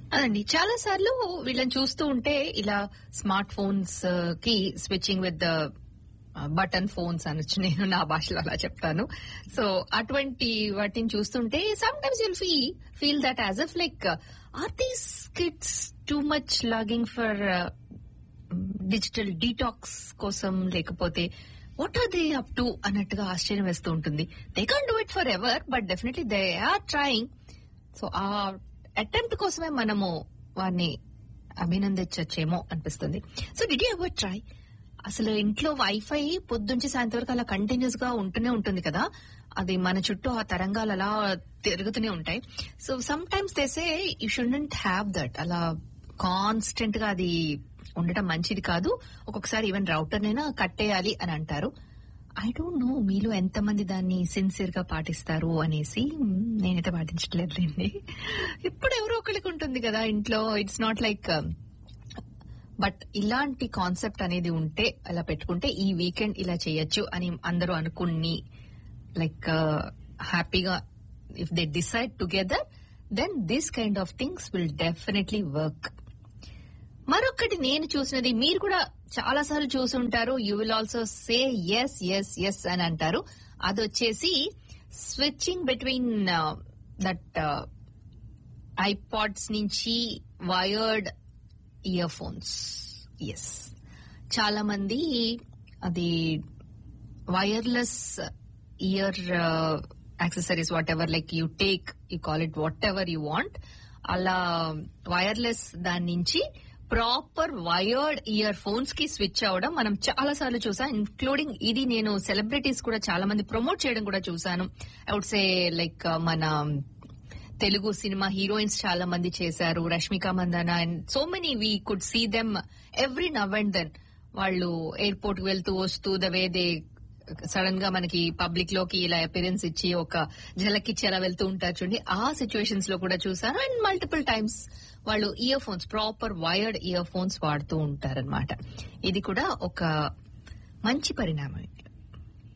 అదండి చాలా సార్లు వీళ్ళని చూస్తూ ఉంటే ఇలా స్మార్ట్ ఫోన్స్ కి switching with the button phones అనొచ్చు నేను నా భాషలో అలా చెప్తాను సో అటువంటి వాటిని చూస్తుంటే sometimes you'll fee feel that as if like are these kids too much longing for digital detox కోసం లేకపోతే what are they up to అన్నట్టుగా ఆశ్చర్యం వేస్తూ ఉంటుంది they can do it forever but definitely they are trying so uh attempt కోసమే మనము వారిని అభినందించచ్చేమో అనిపిస్తుంది so did you ever try అసలు ఇంట్లో వైఫై పొద్దుంచి సాయంత్రం వరకు అలా కంటిన్యూస్ గా ఉంటూనే ఉంటుంది కదా అది మన చుట్టూ ఆ తరంగాలు అలా తిరుగుతూనే ఉంటాయి so sometimes these you shouldn't have that అలా కాన్స్టెంట్ గా అది ఉండటం మంచిది కాదు ఒక్కొక్కసారి ఈవెన్ రౌటర్ నైనా కట్టేయాలి అని అంటారు ఐ డోంట్ నో మీలో ఎంతమంది దాన్ని సిన్సియర్ గా పాటిస్తారు అనేసి మ్, నేనైతే పాటించట్లేదులేండి ఇప్పుడు ఎవరో ఒకరికి ఉంటుంది కదా ఇంట్లో ఇట్స్ నాట్ లైక్ బట్ ఇలాంటి కాన్సెప్ట్ అనేది ఉంటే అలా పెట్టుకుంటే ఈ వీకెండ్ ఇలా చేయొచ్చు అని అందరూ అనుకుని లైక్ హ్యాపీగా if they decide together then this kind of things will definitely work మరొకటి నేను చూసినది మీరు కూడా చాలా సార్లు చూసి ఉంటారు you will also say yes yes yes అని అంటారు అది వచ్చేసి స్విచ్చింగ్ బిట్వీన్ దట్ ఐపాడ్స్ నుంచి వైర్డ్ ఇయర్ ఫోన్స్ ఎస్ చాలా మంది అది wireless ear accessories whatever like you take you call it whatever you want అలా వైర్లెస్ దాని నుంచి ప్రాపర్ వైర్డ్ ఇయర్ ఫోన్స్ కి స్విచ్ అవడం మనం చాలా సార్లు చూసాం ఇంక్లూడింగ్ ఇది నేను సెలబ్రిటీస్ కూడా చాలా మంది ప్రమోట్ చేయడం కూడా చూసాను ఐ వుడ్ సే లైక్ మన తెలుగు సినిమా హీరోయిన్స్ చాలా మంది చేశారు Rashmika Mandanna and so many we could see them every now and then వాళ్ళు ఎయిర్పోర్ట్ వెళ్తూ వస్తూ ద వే దే సడన్ గా మనకి పబ్లిక్ లోకి ఇలా అపిరెన్స్ ఇచ్చి ఒక ఝలక్ ఇచ్చి అలా వెళ్తూ ఉంటారు చూడండి ఆ సిచ్యువేషన్స్ లో కూడా చూసాను అండ్ మల్టిపుల్ టైమ్స్ వాళ్ళు earphones proper wired earphones వాడుతూ ఉంటారనమాట ఇది కూడా ఒక మంచి పరిణామం